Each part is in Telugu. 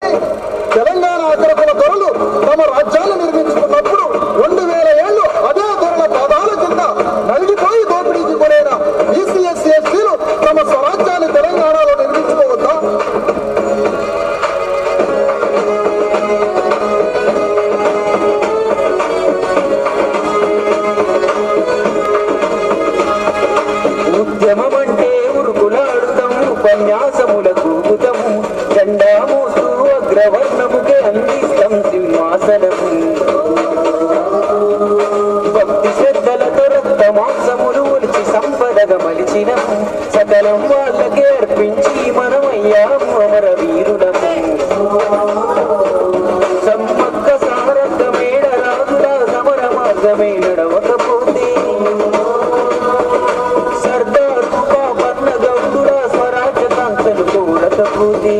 కానీ తెలంగాణ అగ్రకుల దొరలు తమ రాజ్యాన్ని నిర్మించుకున్నప్పుడు రెండు వేల ఏళ్ళు అదే దొరల పాదాల కింద నలిగిపోయి దోపిడీకి గురైన ఈసీఎస్సీ ఎస్టీలు తమ స్వరాజ్యాన్ని తెలంగాణలో నిర్మించుకోవద్దా ఉద్యమమంటే ఉరుకులాడుతాం ఉపన్యాసములకు ఊగుతాము జెండా మోస్తూ అగ్రవర్ణముకే అందిస్తాం సింహాసనము భక్తి శ్రద్ధలతో రక్త మాంసములు ఒలిచి సంపదగా మలిచినము సకలం వాళ్ళకే అర్పించి మనమయ్యాము అమర వీరులము సమ్మక్క సారక్క మేడ రాజుల సమర మార్గమే నడవకపోతే సర్దార్ పన్న గౌడుల స్వరాజ్య కాంతలు కూడకపోతే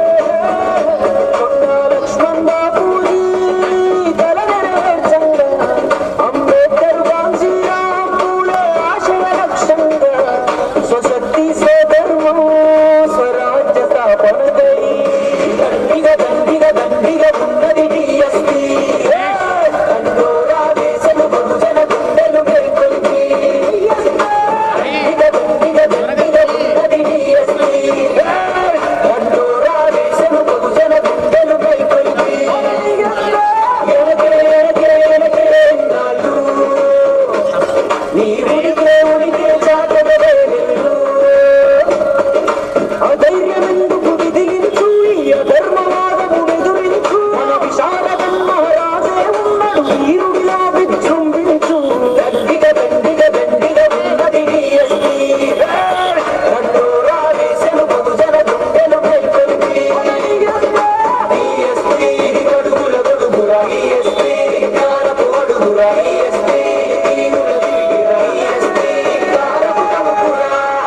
కొండా లక్ష్మణ్ బాపూజీ తల నెరవేర్చంగా అంబేద్కర్ గాంధీరామ్ పూలే ఆశయ లక్ష్యంగా స్వశక్తి స్వధర్మం స్వరాజ్య స్థాపనకై దండిగ దండిగ దండిగ ఉన్నది DSP. అండోరా దేశము బహుజన గుండెలు మేల్కొల్పి దండిగ దండిగ దండిగ ఉన్నది DSP. అండోరా దేశము బహుజన గుండెలు మేల్కొల్పి ఎనకే ఎనకే ఎనకే ఎన్నాళ్ళు నీ ఉనికే ఉనికే చాటగలే వెళ్ళు అధైర్యమెందుకు విధిలించు ఈ అధర్మవాదము ఎదురించు మన విశాల మహారాజే ఉన్నాడు వీరుడిలా విజృంభించు దండిగ దండిగ దండిగ ఉన్నది DSP. దండోరా వేసెను బహుజన గుండెలు మేల్కొల్పి. DSP, గడుగుల గడుగుల DSP, జ్ఞానపు అడుగుల DSP, దీనుల దివిగిర DSP, జ్ఞానపు గడుగుల.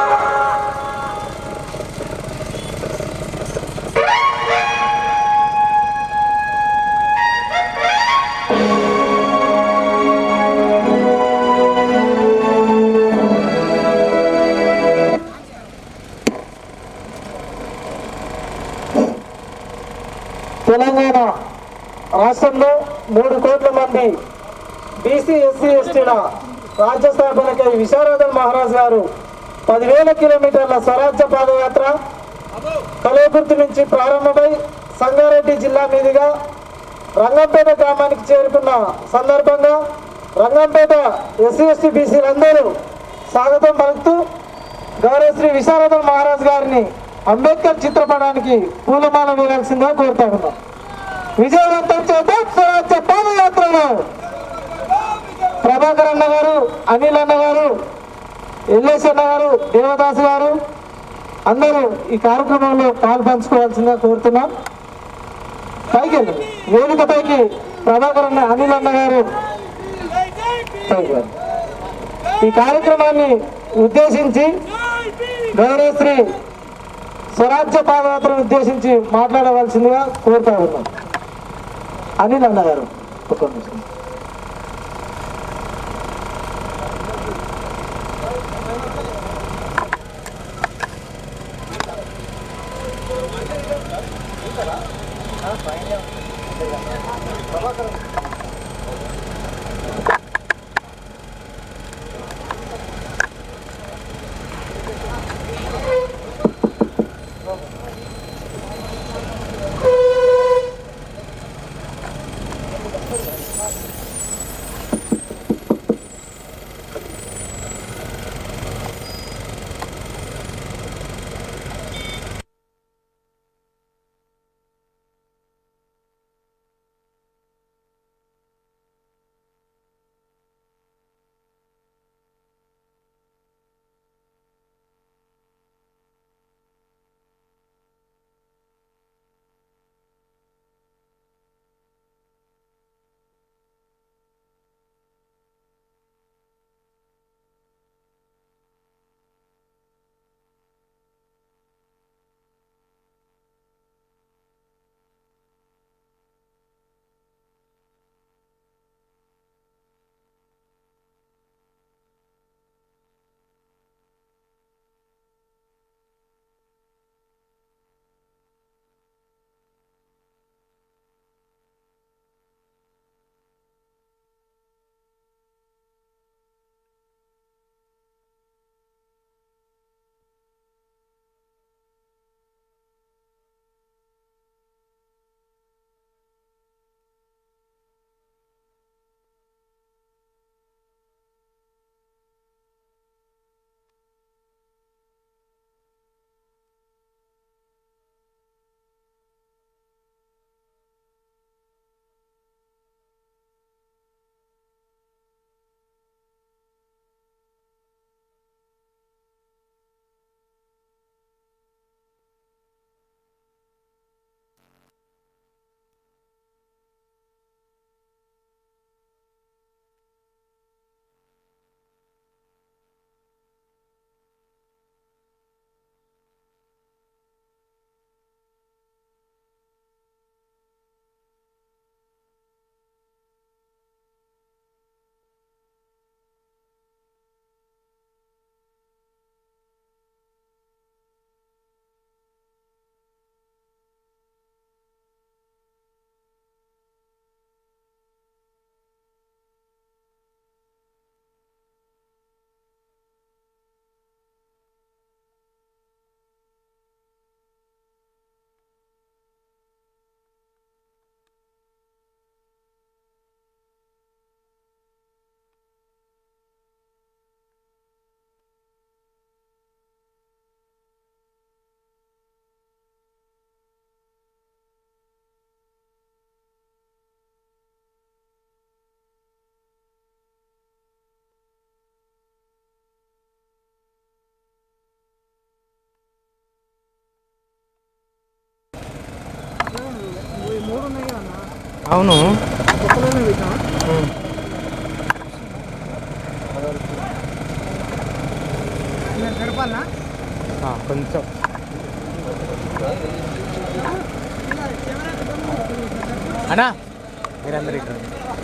తెలంగాణ రాష్ట్రంలో మూడు కోట్ల మంది బీసీ ఎస్సీ ఎస్టీల రాజ్య స్థాపనకై విశారదన్ మహారాజ్ గారు పదివేల కిలోమీటర్ల స్వరాజ్య పాదయాత్ర కలేగుర్తి నుంచి ప్రారంభమై సంగారెడ్డి జిల్లా మీదుగా రంగంపేట గ్రామానికి చేరుకున్న సందర్భంగా రంగంపేట ఎస్సీ ఎస్టీ బీసీలందరూ స్వాగతం పలుకుతూ గౌరవ శ్రీ విశారదన్ మహారాజ్ గారిని అంబేద్కర్ చిత్రపటానికి పూలమాల వేయాల్సిందిగా కోరుతా ఉన్నాం విజయవంతం చేద్దాం స్వరాజ్య పాదయాత్రలో ప్రభాకర్ అన్న గారు అనిల్ అన్న గారు ఎల్లేష్ అన్న గారు దేవదాస్ గారు అందరూ ఈ కార్యక్రమంలో పాలు పంచుకోవాల్సిందిగా కోరుతున్నాం పైకి వెళ్ళండి వేదిక పైకి ప్రభాకర్ అన్న అనిల్ అన్న గారు పైకి రండి. ఈ కార్యక్రమాన్ని ఉద్దేశించి గౌరవశ్రీ స్వరాజ్య పాదయాత్రను ఉద్దేశించి మాట్లాడవలసిందిగా కోరుతా ఉన్నాం అనిల్ అన్న గారు ఒక నిమిషం అవును ఆ, కొంచెం అన్నా మీరందరూ ఇక్కడ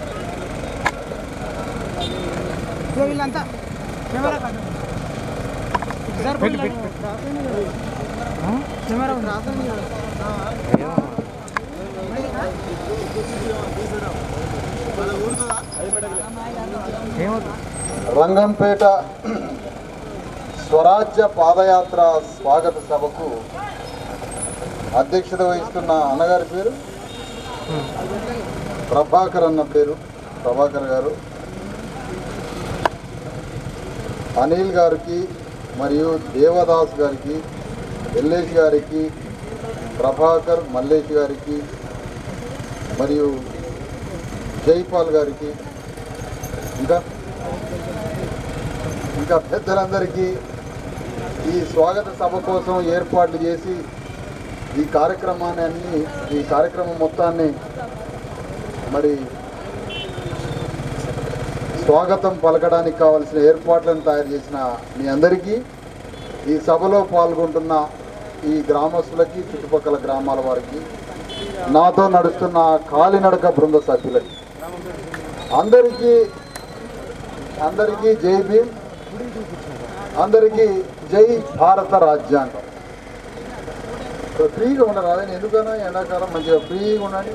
వీళ్ళంతా కెమెరా కాదు పెట్టు, పెట్టు, పెట్టు. ఆ? కెమెరా ఉంది రాసాను ఏమో. ఏమవుతుంది రంగంపేట స్వరాజ్య పాదయాత్ర స్వాగత సభకు అధ్యక్షత వహిస్తున్న అన్నగారి పేరు ప్రభాకర్ అన్న పేరు ప్రభాకర్ గారు అనిల్ గారికి మరియు దేవదాస్ గారికి ఎల్లేష్ గారికి ప్రభాకర్ మల్లేష్ గారికి మరియు జైపాల్ గారికి ఇంకా ఇంకా పెద్దలందరికీ ఈ స్వాగత సభ కోసం ఏర్పాట్లు చేసి ఈ కార్యక్రమాన్ని అన్ని ఈ కార్యక్రమం మొత్తాన్ని మరి స్వాగతం పలకడానికి కావాల్సిన ఏర్పాట్లను తయారు చేసిన మీ అందరికీ ఈ సభలో పాల్గొంటున్న ఈ గ్రామస్తులకి చుట్టుపక్కల గ్రామాల వారికి నాతో నడుస్తున్న కాలినడక బృంద సభ్యులకి అందరికీ అందరికీ జై భీమ్ అందరికీ జై భారత రాజ్యాంగం సో ఫ్రీగా ఉండరు అదే ఎందుకన్నా ఎండాకాలం మంచిగా ఫ్రీగా ఉండండి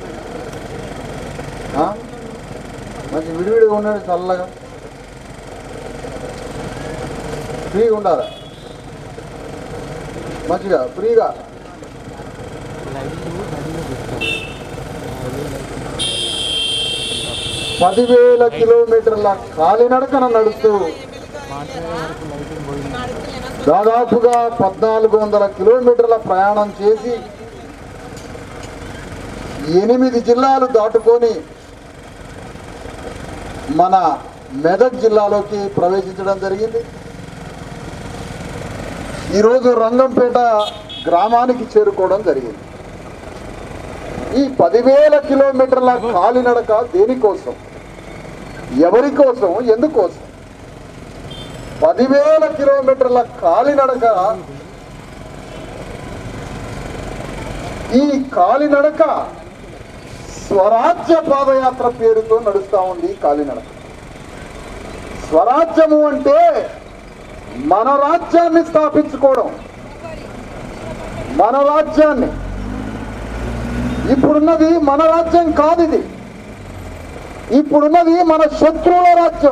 ఆ? మంచి విడివిడిగా ఉండండి చల్లగా ఫ్రీగా ఉండాలి మంచిగా ఫ్రీగా పదివేల కిలోమీటర్ల కాలినడకన నడుస్తూ దాదాపుగా పద్నాలుగు వందల కిలోమీటర్ల ప్రయాణం చేసి ఎనిమిది జిల్లాలు దాటుకొని మన మెదక్ జిల్లాలోకి ప్రవేశించడం జరిగింది ఈరోజు రంగంపేట గ్రామానికి చేరుకోవడం జరిగింది ఈ పదివేల కిలోమీటర్ల కాలినడక దేనికోసం ఎవరి కోసం ఎందుకోసం పదివేల కిలోమీటర్ల కాలినడక ఈ కాలినడక స్వరాజ్య పాదయాత్ర పేరుతో నడుస్తా ఉంది ఈ కాలినడక స్వరాజ్యము అంటే మన రాజ్యాన్ని స్థాపించుకోవడం మన రాజ్యాన్ని ఇప్పుడున్నది మన రాజ్యం కాదు ఇది ఇప్పుడున్నది మన శత్రువుల రాజ్యం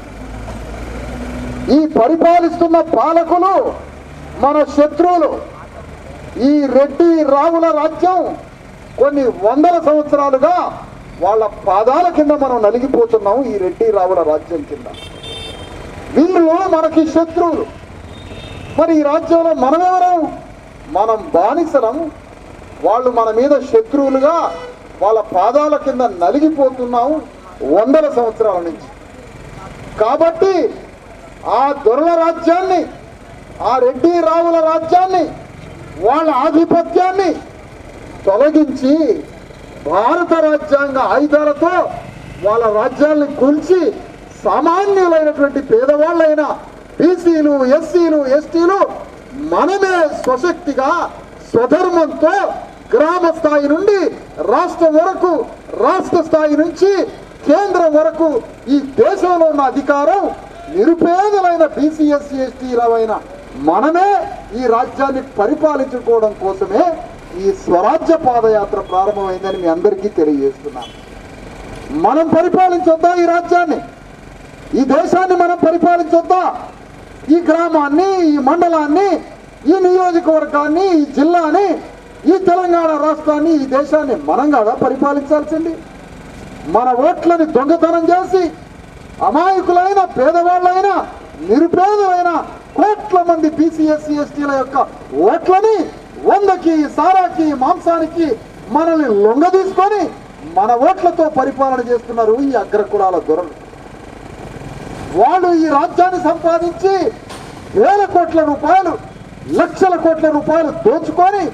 ఈ పరిపాలిస్తున్న పాలకులు మన శత్రువులు ఈ రెడ్డి రావుల రాజ్యం కొన్ని వందల సంవత్సరాలుగా వాళ్ళ పాదాల కింద మనం నలిగిపోతున్నాం ఈ రెడ్డి రావుల రాజ్యం కింద వీళ్ళు మనకి శత్రువులు మరి ఈ రాజ్యంలో మనమెవరం మనం బానిసలం వాళ్ళు మన మీద శత్రువులుగా వాళ్ళ పాదాల కింద నలిగిపోతున్నాం వందల సంవత్సరాల నుంచి కాబట్టి ఆ దొరల రాజ్యాన్ని ఆ రెడ్డి రావుల రాజ్యాన్ని వాళ్ళ ఆధిపత్యాన్ని తొలగించి భారత రాజ్యాంగ ఆయుధాలతో వాళ్ళ రాజ్యాల్ని కూల్చి సామాన్యులైనటువంటి పేదవాళ్ళైన బీసీలు ఎస్సీలు ఎస్టీలు మనమే స్వశక్తిగా స్వధర్మంతో గ్రామ స్థాయి నుండి రాష్ట్రం వరకు రాష్ట్ర స్థాయి నుంచి కేంద్రం వరకు ఈ దేశంలో ఉన్న అధికారం నిరుపేదలైన బీసీ ఎస్సీ ఎస్టీలమైన మనమే ఈ రాజ్యాన్ని పరిపాలించుకోవడం కోసమే ఈ స్వరాజ్య పాదయాత్ర ప్రారంభమైందని మీ అందరికీ తెలియజేస్తున్నాను మనం పరిపాలించొద్దా ఈ రాజ్యాన్ని ఈ దేశాన్ని మనం పరిపాలించొద్దా ఈ గ్రామాన్ని ఈ మండలాన్ని ఈ నియోజకవర్గాన్ని ఈ జిల్లాని ఈ తెలంగాణ రాష్ట్రాన్ని ఈ దేశాన్ని మనం కాదా పరిపాలించాల్సింది మన ఓట్లని దొంగతనం చేసి అమాయకులైన పేదవాళ్ళైన నిరుపేదలైన కోట్ల మంది బీసీ ఎస్సీ ఎస్టీల యొక్క ఓట్లని వందకి సారాకి మాంసానికి మనల్ని లొంగదీసుకొని మన ఓట్లతో పరిపాలన చేస్తున్నారు ఈ అగ్రకులాల దొరలు వాళ్ళు ఈ రాజ్యాన్ని సంపాదించి వేల కోట్ల రూపాయలు లక్షల కోట్ల రూపాయలు దోచుకొని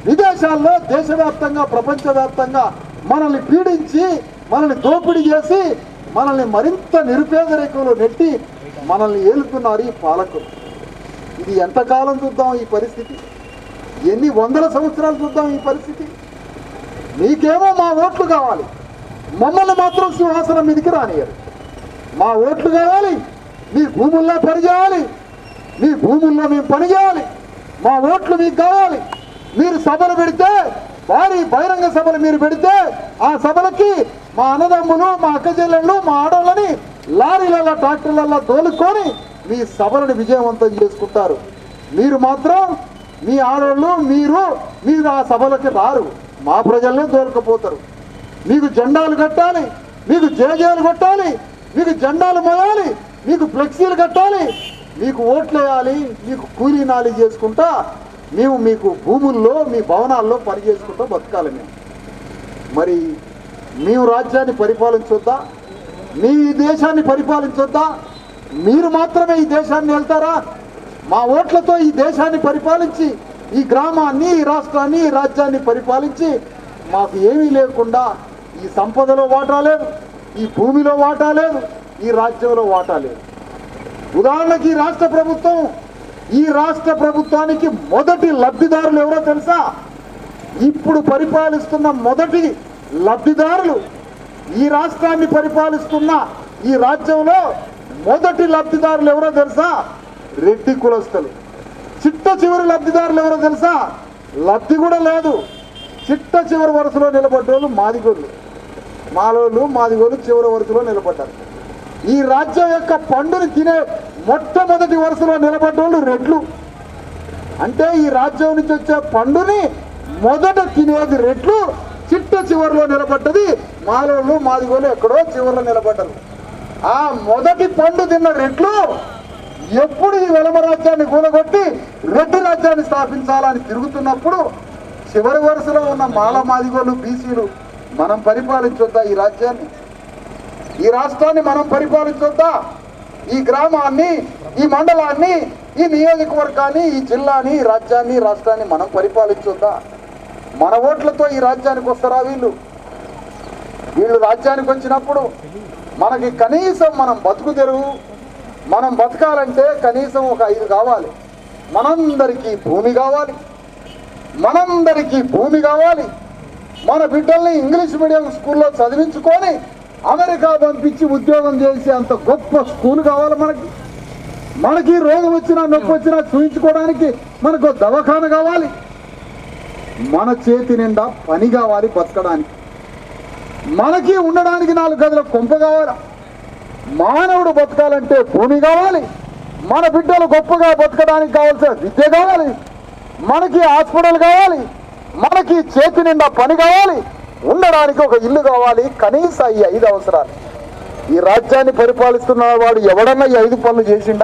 విదేశాల్లో దేశవ్యాప్తంగా ప్రపంచవ్యాప్తంగా మనల్ని పీడించి మనల్ని దోపిడీ చేసి మనల్ని మరింత నిరుపేద రేఖలో నెట్టి మనల్ని ఏలుతున్నారు ఈ పాలకులు ఇది ఎంతకాలం చూద్దాం ఈ పరిస్థితి ఎన్ని వందల సంవత్సరాలు చూద్దాం ఈ పరిస్థితి మీకేమో మా ఓట్లు కావాలి మమ్మల్ని మాత్రం సింహాసనం మీదకి రానియరు మా ఓట్లు కావాలి మీ భూముల్లో పని చేయాలి మీ భూముల్లో మేము పని చేయాలి మా ఓట్లు మీకు కావాలి మీరు సభలు పెడితే భారీ బహిరంగ సభలు మీరు పెడితే ఆ సభలకి మా అన్నదమ్ములు మా అక్కచెల్లెళ్ళు మా ఆడవాళ్ళని లారీలలో ట్రాక్టర్లలో తోలుకొని మీ సభలను విజయవంతం చేసుకుంటారు మీరు మాత్రం మీ ఆడవాళ్ళు మీరు మీరు ఆ సభలకి రారు మా ప్రజల్నే తోలుకపోతారు మీకు జెండాలు కట్టాలి మీకు జేజేలు కొట్టాలి మీకు జెండాలు మోయాలి మీకు ఫ్లెక్సీలు కట్టాలి మీకు ఓట్లు వేయాలి మీకు కూలీ నాలి చేసుకుంటా మేము మీకు భూముల్లో మీ భవనాల్లో పని చేసుకుంటూ బతకాలి మేము మరి మేము రాజ్యాన్ని పరిపాలించొద్దా మీ ఈ దేశాన్ని పరిపాలించొద్దా మీరు మాత్రమే ఈ దేశాన్ని వెళ్తారా మా ఓట్లతో ఈ దేశాన్ని పరిపాలించి ఈ గ్రామాన్ని ఈ రాష్ట్రాన్ని ఈ రాజ్యాన్ని పరిపాలించి మాకు ఏమీ లేకుండా ఈ సంపదలో వాటా లేదు ఈ భూమిలో వాటా లేదు ఈ రాజ్యంలో వాటా లేదు ఉదాహరణకి ఈ రాష్ట్ర ప్రభుత్వం ఈ రాష్ట్ర ప్రభుత్వానికి మొదటి లబ్ధిదారులు ఎవరో తెలుసా ఇప్పుడు పరిపాలిస్తున్న మొదటి లబ్ధిదారులు ఈ రాష్ట్రాన్ని పరిపాలిస్తున్న ఈ రాజ్యంలో మొదటి లబ్ధిదారులు ఎవరో తెలుసా రెడ్డి కులస్తులు చిట్ట చివరి లబ్ధిదారులు ఎవరో తెలుసా లబ్ధి కూడా లేదు చిట్ట చివరి వరుసలో నిలబడ్డోళ్ళు మాదిగోళ్ళు మాలోళ్ళు మాదిగోళ్ళు చివరి వరుసలో నిలబడ్డారు ఈ రాజ్యం యొక్క పండుని తినే మొట్టమొదటి వరుసలో నిలబడ్డోళ్ళు రెడ్లు అంటే ఈ రాజ్యం నుంచి వచ్చే పండుని మొదట తినేది రెట్లు చిట్ట చివరిలో నిలబడ్డది మాలోళ్ళు మాదిగోళ్ళు ఎక్కడో చివరిలో నిలబడ్డరు ఆ మొదటి పండు తిన్న రెట్లు ఎప్పుడు ఈ వెలమ రాజ్యాన్ని కూలగొట్టి రెడ్డి రాజ్యాన్ని స్థాపించాలని తిరుగుతున్నప్పుడు చివరి వరుసలో ఉన్న మాల మాదిగోళ్ళు బీసీలు మనం పరిపాలించొద్దా ఈ రాజ్యాన్ని ఈ రాష్ట్రాన్ని మనం పరిపాలించొద్దా ఈ గ్రామాన్ని ఈ మండలాన్ని ఈ నియోజకవర్గాన్ని ఈ జిల్లాని ఈ రాజ్యాన్ని ఈ రాష్ట్రాన్ని మనం పరిపాలించొద్దా మన ఓట్లతో ఈ రాజ్యానికి వస్తారా వీళ్ళు వీళ్ళు రాజ్యానికి వచ్చినప్పుడు మనకి కనీసం మనం బతుకు తెరువు మనం బతకాలంటే కనీసం ఒక ఐదు కావాలి మనందరికీ భూమి కావాలి మనందరికీ భూమి కావాలి మన బిడ్డల్ని ఇంగ్లీష్ మీడియం స్కూల్లో చదివించుకొని అమెరికా పంపించి ఉద్యోగం చేసే అంత గొప్ప స్కూల్ కావాలి మనకి మనకి రోగం వచ్చినా నొప్పి వచ్చినా చూయించుకోవడానికి మనకు ఓ దవాఖాన కావాలి మన చేతి నిండా పని కావాలి బతకడానికి మనకి ఉండడానికి నాలుగు గదుల కొంప కావాలి మానవుడు బతకాలంటే భూమి కావాలి మన బిడ్డలు గొప్పగా బతకడానికి కావాల్సిన విద్య కావాలి మనకి హాస్పిటల్ కావాలి మనకి చేతి నిండా పని కావాలి ఉండడానికి ఒక ఇల్లు కావాలి కనీస ఈ ఐదు అవసరాలు ఈ రాజ్యాన్ని పరిపాలిస్తున్న వాడు ఎవడన్నా ఈ ఐదు పనులు చేసిండా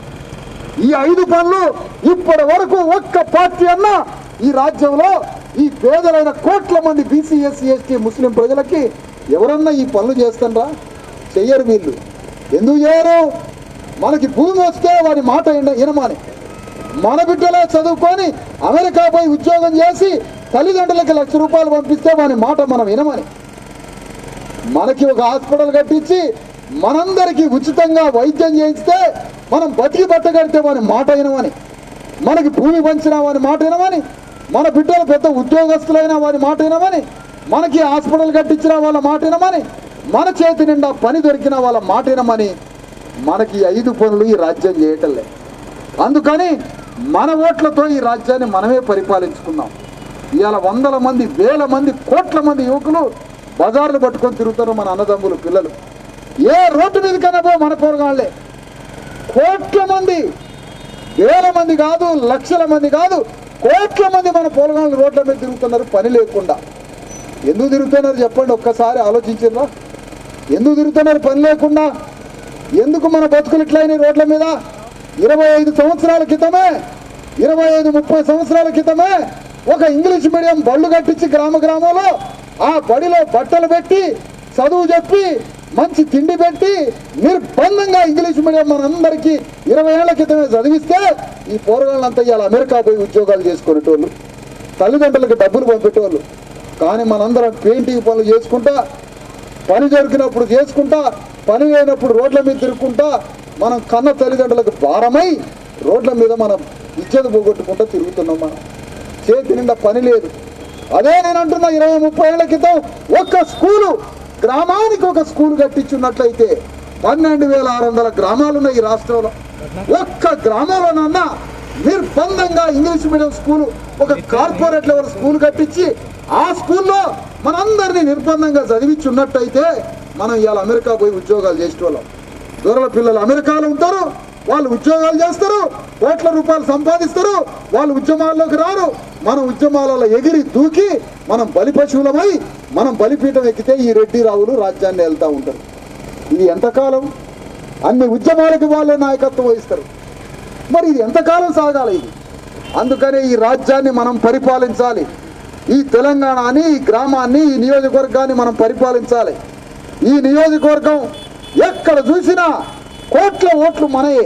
ఈ ఐదు పనులు ఇప్పటి వరకు ఒక్క పార్టీ అన్నా ఈ రాజ్యంలో ఈ పేదలైన కోట్ల మంది బీసీ ఎస్సీ ఎస్టీ ముస్లిం ప్రజలకి ఎవరన్నా ఈ పనులు చేస్తారా చెయ్యరు వీళ్ళు ఎందుకు చేయరు మనకి భూమి వస్తే వారి మాట విన- వినమాని మన బిడ్డలే చదువుకొని అమెరికా పోయి ఉద్యోగం చేసి తల్లిదండ్రులకి లక్ష రూపాయలు పంపిస్తే వాని మాట మనం వినమని మనకి ఒక హాస్పిటల్ కట్టించి మనందరికీ ఉచితంగా వైద్యం చేయిస్తే మనం బతికి బట్టగడితే వాని మాట వినమని మనకి భూమి పంచిన వాని మాట వినమని మన బిడ్డలు పెద్ద ఉద్యోగస్తులైన వారి మాట వినమని మనకి హాస్పిటల్ కట్టించిన వాళ్ళ మాట వినమని మన చేతి నిండా పని దొరికిన వాళ్ళ మాట వినమని మనకి ఈ ఐదు పనులు ఈ రాజ్యం చేయటం లేదు అందుకని మన ఓట్లతో ఈ రాజ్యాన్ని మనమే పరిపాలించుకున్నాం ఇవాళ వందల మంది వేల మంది కోట్ల మంది యువకులు బజార్లు పట్టుకొని తిరుగుతారు మన అన్నదమ్ములు పిల్లలు ఏ రోడ్డు మీదకైనా పో మన పోరగాళ్ళే కోట్ల మంది వేల మంది కాదు లక్షల మంది కాదు కోట్ల మంది మన పోరగాళ్ళు రోడ్ల మీద తిరుగుతున్నారు పని లేకుండా ఎందుకు తిరుగుతున్నారు చెప్పండి ఒక్కసారి ఆలోచించారా ఎందుకు తిరుగుతున్నారు పని లేకుండా ఎందుకు మన బతుకులు ఇట్లయినాయి రోడ్ల మీద ఇరవై ఐదు సంవత్సరాల క్రితమే ఇరవై ఐదు ముప్పై సంవత్సరాల క్రితమే ఒక ఇంగ్లీష్ మీడియం బళ్ళు కట్టించి గ్రామ గ్రామంలో ఆ బడిలో బట్టలు పెట్టి చదువు చెప్పి మంచి తిండి పెట్టి నిర్బంధంగా ఇంగ్లీష్ మీడియం మనందరికీ ఇరవై ఏళ్ల క్రితమే చదివిస్తే ఈ పోరగాళ్ళంతా ఇవాళ అమెరికా పోయి ఉద్యోగాలు చేసుకునేటోళ్ళు తల్లిదండ్రులకు డబ్బులు పంపెట్టేవాళ్ళు కానీ మనందరం పెయింటింగ్ పనులు చేసుకుంటా పని దొరికినప్పుడు చేసుకుంటా పని లేనప్పుడు రోడ్ల మీద తిరుగుకుంటా మనం కన్న తల్లిదండ్రులకు భారమై రోడ్ల మీద మనం ఇజ్జత పోగొట్టుకుంటా తిరుగుతున్నాం మనం చేతి నిండా పని లేదు అదే నేను అంటున్నా ఇరవై ముప్పై ఏళ్ల క్రితం ఒక్క స్కూలు గ్రామానికి ఒక స్కూల్ కట్టించున్నట్లయితే పన్నెండు వేల ఆరు వందల గ్రామాలు ఉన్నాయి ఈ రాష్ట్రంలో ఒక్క గ్రామంలోనన్నా నిర్బంధంగా ఇంగ్లీష్ మీడియం స్కూల్ ఒక కార్పొరేట్ లెవెల్ స్కూల్ కట్టించి ఆ స్కూల్లో మనందరినీ నిర్బంధంగా చదివించి ఉన్నట్టయితే మనం ఇవాళ అమెరికా పోయి ఉద్యోగాలు చేసేవాళ్ళం దొరల పిల్లలు అమెరికాలో ఉంటారు వాళ్ళు ఉద్యోగాలు చేస్తారు కోట్ల రూపాయలు సంపాదిస్తారు వాళ్ళు ఉద్యమాల్లోకి రారు మన ఉద్యమాలలో ఎగిరి దూకి మనం బలి పశువులమై మనం బలిపీఠం ఎక్కితే ఈ రెడ్డి రావులు రాజ్యాన్ని వెళ్తూ ఉంటారు ఇది ఎంతకాలం అన్ని ఉద్యమాలకు వాళ్ళే నాయకత్వం వహిస్తారు మరి ఇది ఎంతకాలం సాగాలి ఇది అందుకనే ఈ రాజ్యాన్ని మనం పరిపాలించాలి ఈ తెలంగాణని ఈ గ్రామాన్ని ఈ నియోజకవర్గాన్ని మనం పరిపాలించాలి ఈ నియోజకవర్గం ఎక్కడ చూసినా కోట్ల ఓట్లు మనయే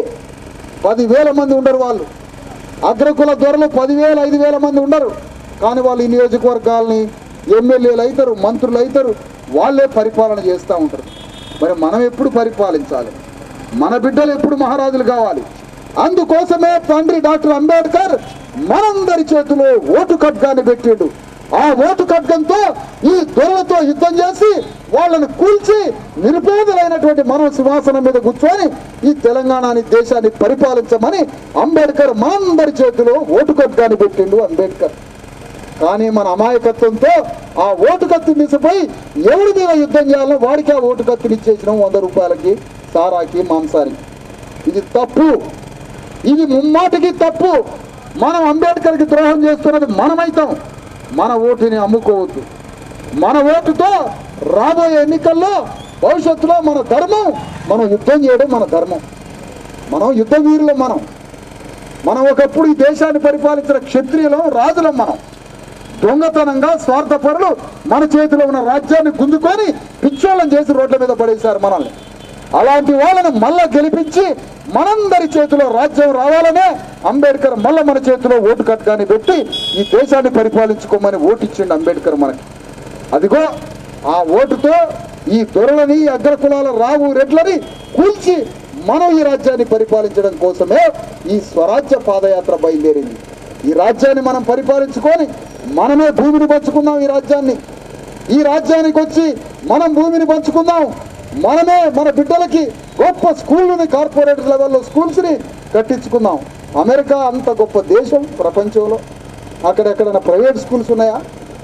పదివేల మంది ఉండరు వాళ్ళు అగ్రకుల దొరలు పదివేల ఐదు వేల మంది ఉండరు కానీ వాళ్ళు ఈ నియోజకవర్గాల్ని ఎమ్మెల్యేలు అవుతారు మంత్రులు అవుతారు వాళ్ళే పరిపాలన చేస్తూ ఉంటారు మరి మనం ఎప్పుడు పరిపాలించాలి మన బిడ్డలు ఎప్పుడు మహారాజులు కావాలి అందుకోసమే తండ్రి డాక్టర్ అంబేద్కర్ మనందరి చేతిలో ఓటు ఖడ్గాన్ని పెట్టిండు ఆ ఓటు ఖడ్గంతో ఈ దొరలతో యుద్ధం చేసి వాళ్ళని కూల్చి నిరుపేదలైనటువంటి మనం సింహాసనం మీద కూర్చొని ఈ తెలంగాణని దేశాన్ని పరిపాలించమని అంబేద్కర్ మనందరి చేతిలో ఓటు ఖడ్గాన్ని పెట్టిండు అంబేద్కర్ కానీ మన అమాయకత్వంతో ఆ ఓటు కత్తిని తీసిపోయి ఎవరి మీద యుద్ధం చేయాలో వాడికి ఆ ఓటు కత్తిని ఇచ్చేసినాం వంద రూపాయలకి సారాకి మాంసానికి ఇది తప్పు ఇది ముమ్మాటికి తప్పు మనం అంబేద్కర్కి ద్రోహం చేస్తున్నది మనమైతాం మన ఓటుని అమ్ముకోవద్దు మన ఓటుతో రాబోయే ఎన్నికల్లో భవిష్యత్తులో మన ధర్మం మనం యుద్ధం చేయడం మన ధర్మం మనం యుద్ధ వీరులం మనం మనం ఒకప్పుడు ఈ దేశాన్ని పరిపాలించిన క్షత్రియులం రాజులం మనం దొంగతనంగా స్వార్థపరులు మన చేతిలో ఉన్న రాజ్యాన్ని గుంజుకొని పిచ్చోళ్ళని చేసి రోడ్ల మీద పడేశారు మనల్ని అలాంటి వాళ్ళని మళ్ళా గెలిపించి మనందరి చేతిలో రాజ్యం రావాలనే అంబేద్కర్ మళ్ళా మన చేతిలో ఓటు కట్గాని పెట్టి ఈ దేశాన్ని పరిపాలించుకోమని ఓటు ఇచ్చిండు అంబేద్కర్ మనకి అదిగో ఆ ఓటుతో ఈ దొరలని ఈ అగ్రకులాల రావు రెడ్లని కూల్చి మనం ఈ రాజ్యాన్ని పరిపాలించడం కోసమే ఈ స్వరాజ్య పాదయాత్ర బయలుదేరింది ఈ రాజ్యాన్ని మనం పరిపాలించుకొని మనమే భూమిని పంచుకుందాం ఈ రాజ్యాన్ని ఈ రాజ్యానికి వచ్చి మనం భూమిని పంచుకుందాం మనమే మన బిడ్డలకి గొప్ప స్కూళ్ళని కార్పొరేట్ లెవెల్లో స్కూల్స్ని కట్టించుకుందాం అమెరికా అంత గొప్ప దేశం ప్రపంచంలో అక్కడెక్కడైనా ప్రైవేట్ స్కూల్స్ ఉన్నాయా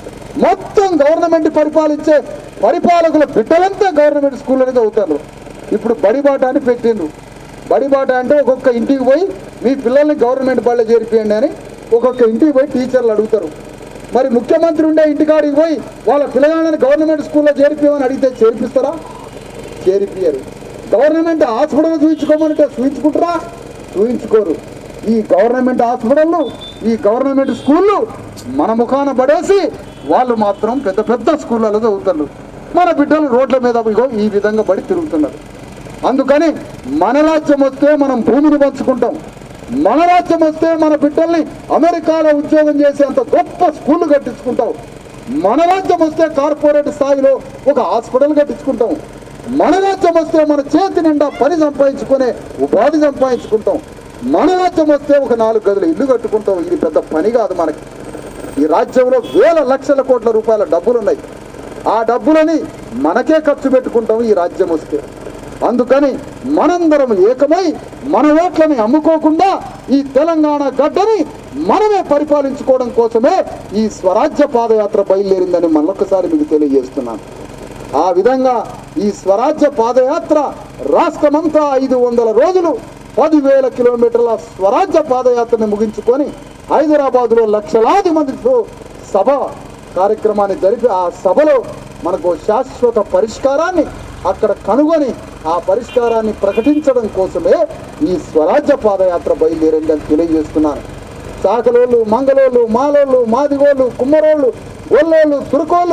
మొత్తం గవర్నమెంట్ పరిపాలించే పరిపాలకుల బిడ్డలంతా గవర్నమెంట్ స్కూల్లోనే చదువుతారు ఇప్పుడు బడిబాట అని పెట్టిండ్రు బడిబాట అంటే ఒక్కొక్క ఇంటికి పోయి మీ పిల్లల్ని గవర్నమెంట్ బడిలో చేరిపియండి అని ఒక్కొక్క ఇంటికి పోయి టీచర్లు అడుగుతారు మరి ముఖ్యమంత్రి ఉండే ఇంటికాడికి పోయి వాళ్ళ పిల్లగాళ్ళని గవర్నమెంట్ స్కూల్లో చేరిపోయమని అడిగితే చేర్పిస్తారా చేరిపియరు గవర్నమెంట్ హాస్పిటల్ చూపించుకోమంటే చూపించుకుంటారా చూపించుకోరు ఈ గవర్నమెంట్ హాస్పిటళ్ళు ఈ గవర్నమెంట్ స్కూళ్ళు మన ముఖాన పడేసి వాళ్ళు మాత్రం పెద్ద పెద్ద స్కూళ్ళలో చదువుతారు మన బిడ్డలు రోడ్ల మీద ఇగో ఈ విధంగా పడి తిరుగుతున్నారు అందుకని మన రాజ్యం వస్తే మనం భూమిని పంచుకుంటాం మన రాజ్యం వస్తే మన బిడ్డల్ని అమెరికాలో ఉద్యోగం చేసేంత గొప్ప స్కూళ్ళు కట్టించుకుంటాం మన రాజ్యం వస్తే కార్పొరేట్ స్థాయిలో ఒక హాస్పిటల్ కట్టించుకుంటాం మన రాజ్యం వస్తే మన చేతి నిండా పని సంపాదించుకునే ఉపాధి సంపాదించుకుంటాం మన రాజ్యం వస్తే ఒక నాలుగు గదులు ఇల్లు కట్టుకుంటాం ఇది పెద్ద పని కాదు మనకి ఈ రాజ్యంలో వేల లక్షల కోట్ల రూపాయల డబ్బులు ఉన్నాయి ఆ డబ్బులని మనకే ఖర్చు పెట్టుకుంటాం ఈ రాజ్యం వస్తే అందుకని మనందరం ఏకమై మన ఓట్లని అమ్ముకోకుండా ఈ తెలంగాణ గడ్డని మనమే పరిపాలించుకోవడం కోసమే ఈ స్వరాజ్య పాదయాత్ర బయలుదేరిందని మళ్ళొకసారి మీకు తెలియజేస్తున్నాను ఆ విధంగా ఈ స్వరాజ్య పాదయాత్ర రాష్ట్రమంతా ఐదు వందల రోజులు పదివేల కిలోమీటర్ల స్వరాజ్య పాదయాత్రని ముగించుకొని హైదరాబాదులో లక్షలాది మందితో సభ కార్యక్రమాన్ని జరిపి ఆ సభలో మనకు శాశ్వత పరిష్కారాన్ని అక్కడ కనుగొని ఆ పరిష్కారాన్ని ప్రకటించడం కోసమే ఈ స్వరాజ్య పాదయాత్ర బయలుదేరిందని తెలియజేస్తున్నాను చాకలోళ్ళు మంగళోళ్ళు మాలోళ్ళు మాదిగోళ్ళు కుమ్మరోళ్ళు గొల్లోళ్ళు తురుకోళ్ళు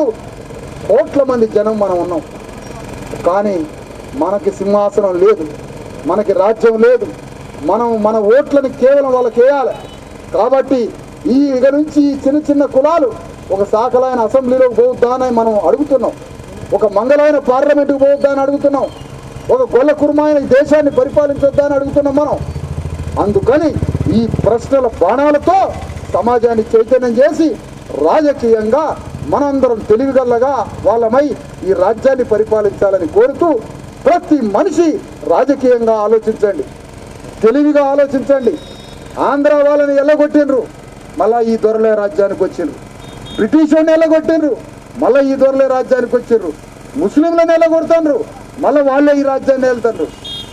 కోట్ల మంది జనం మనం ఉన్నాం కానీ మనకి సింహాసనం లేదు మనకి రాజ్యం లేదు మనం మన ఓట్లని కేవలం వాళ్ళకి వేయాలి కాబట్టి ఈ ఇక నుంచి ఈ చిన్న చిన్న కులాలు ఒక శాఖలైన అసెంబ్లీలోకి పోవద్దా అని మనం అడుగుతున్నాం ఒక మంగళమైన పార్లమెంటుకు పోవద్దా అని అడుగుతున్నాం ఒక గొల్ల కుర్మాయన ఈ దేశాన్ని పరిపాలించొద్దా అని అడుగుతున్నాం మనం అందుకని ఈ ప్రశ్నల బాణాలతో సమాజాన్ని చైతన్యం చేసి రాజకీయంగా మనందరం తెలివిగల్లగా వాళ్ళమై ఈ రాజ్యాన్ని పరిపాలించాలని కోరుతూ ప్రతి మనిషి రాజకీయంగా ఆలోచించండి తెలివిగా ఆలోచించండి ఆంధ్ర వాళ్ళని ఎల్లగొట్టిండ్రు మళ్ళా ఈ దొరలే రాజ్యానికి వచ్చిండ్రు బ్రిటిష్ వాళ్ళని ఎల్లగొట్టిండ్రు మళ్ళా ఈ దొరలే రాజ్యానికి వచ్చిండ్రు ముస్లింలను ఎల్లగొడుతుండ్రు మళ్ళీ వాళ్ళే ఈ రాజ్యాన్ని వెళ్తాండ్రు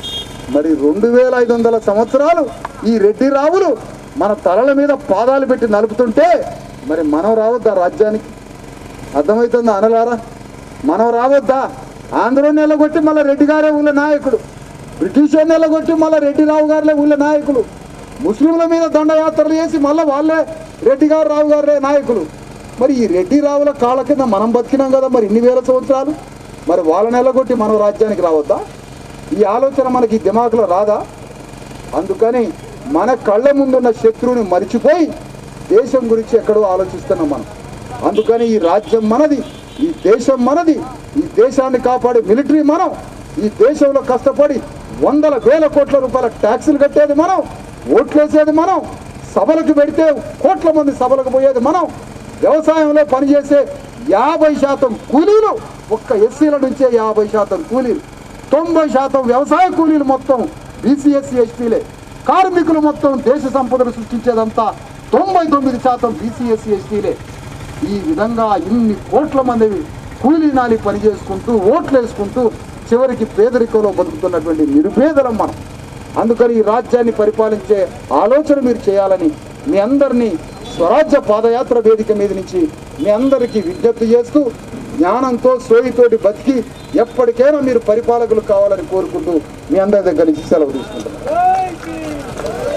మరి రెండు వేల ఐదు వందల సంవత్సరాలు ఈ రెడ్డి రావులు మన తలల మీద పాదాలు పెట్టి నలుపుతుంటే మరి మనం రావద్దా రాజ్యానికి అర్థమవుతుందా అనలారా మనం రావద్దా ఆంధ్రోని నిలగొట్టి మళ్ళీ రెడ్డి గారే ఊళ్ళ నాయకుడు బ్రిటిష్ వాడిని నిలగొట్టి మళ్ళీ రెడ్డి రావు గారులే ఊళ్ళ నాయకులు ముస్లింల మీద దండయాత్రలు చేసి మళ్ళీ వాళ్ళే రెడ్డి గారు రావు గారే నాయకులు మరి ఈ రెడ్డి రావుల కాళ్ళ కింద మనం బతికినాం కదా మరి ఇన్ని వేల సంవత్సరాలు మరి వాళ్ళని నిలగొట్టి మనం రాజ్యానికి రావద్దా ఈ ఆలోచన మనకి దిమాకులో రాదా అందుకని మన కళ్ళ ముందున్న శత్రువుని మరిచిపోయి దేశం గురించి ఎక్కడో ఆలోచిస్తున్నాం మనం అందుకని ఈ రాజ్యం మనది ఈ దేశం మనది ఈ దేశాన్ని కాపాడే మిలిటరీ మనం ఈ దేశంలో కష్టపడి వందల వేల కోట్ల రూపాయల ట్యాక్సులు కట్టేది మనం ఓట్లేసేది మనం సభలకు పెడితే కోట్ల మంది సభలకు పోయేది మనం వ్యవసాయంలో పనిచేసే యాభై శాతం కూలీలు ఒక్క ఎస్సీల నుంచే యాభై శాతం కూలీలు తొంభై శాతం వ్యవసాయ కూలీలు మొత్తం బీసీఎస్సీ ఎస్టీలే కార్మికులు మొత్తం దేశ సంపదను సృష్టించేదంతా తొంభై తొమ్మిది శాతం బీసీఎస్సీ ఎస్టీలే ఈ విధంగా ఇన్ని కోట్ల మంది కూలీ నాలి పని చేసుకుంటూ ఓట్లు వేసుకుంటూ చివరికి పేదరికంలో బతుకుతున్నటువంటి నిరుపేదలం మనం అందుకని ఈ రాజ్యాన్ని పరిపాలించే ఆలోచన మీరు చేయాలని మీ అందరినీ స్వరాజ్య పాదయాత్ర వేదిక మీద నుంచి మీ అందరికీ విజ్ఞప్తి చేస్తూ జ్ఞానంతో సోయితోటి బతికి ఎప్పటికైనా మీరు పరిపాలకులు కావాలని కోరుకుంటూ మీ అందరి దగ్గర నుంచి సెలవు తీసుకుంటున్నాను